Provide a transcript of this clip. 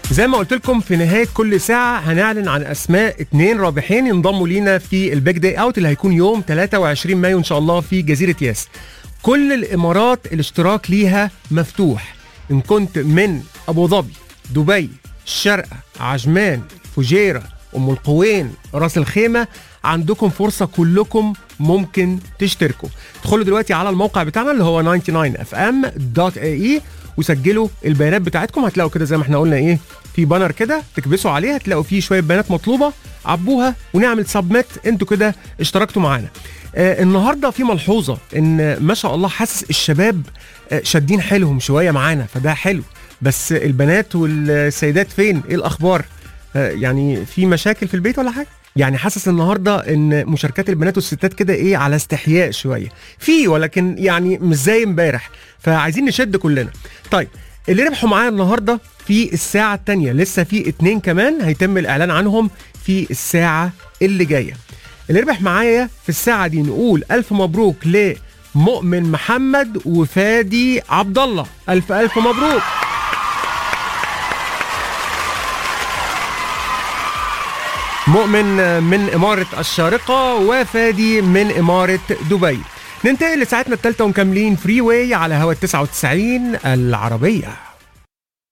زي ما قلت لكم في نهايه كل ساعه هنعلن عن اسماء اثنين رابحين ينضموا لينا في البيج داي اوت اللي هيكون يوم 23 مايو ان شاء الله في جزيره ياس كل الامارات الاشتراك ليها مفتوح ان كنت من ابو ظبي دبي الشارقه عجمان فجيره ام القوين راس الخيمه عندكم فرصه كلكم ممكن تشتركوا ادخلوا دلوقتي على الموقع بتاعنا اللي هو 99fm.ae وسجلوا البيانات بتاعتكم هتلاقوا كده زي ما احنا قلنا ايه في بانر كده تكبسوا عليه هتلاقوا فيه شويه بيانات مطلوبه عبوها ونعمل سبميت انتوا كده اشتركتوا معانا آه النهارده في ملحوظه ان ما شاء الله حاسس الشباب آه شادين حيلهم شويه معانا فده حلو بس البنات والسيدات فين ايه الاخبار آه يعني في مشاكل في البيت ولا حاجه يعني حاسس النهارده ان مشاركات البنات والستات كده ايه على استحياء شويه في ولكن يعني مش زي امبارح فعايزين نشد كلنا طيب اللي ربحوا معايا النهارده في الساعه الثانيه لسه في اتنين كمان هيتم الاعلان عنهم في الساعه اللي جايه اللي ربح معايا في الساعه دي نقول الف مبروك لمؤمن محمد وفادي عبد الله الف الف مبروك مؤمن من إمارة الشارقة وفادي من إمارة دبي ننتقل لساعتنا الثالثة ومكملين فري واي على هوا 99 العربية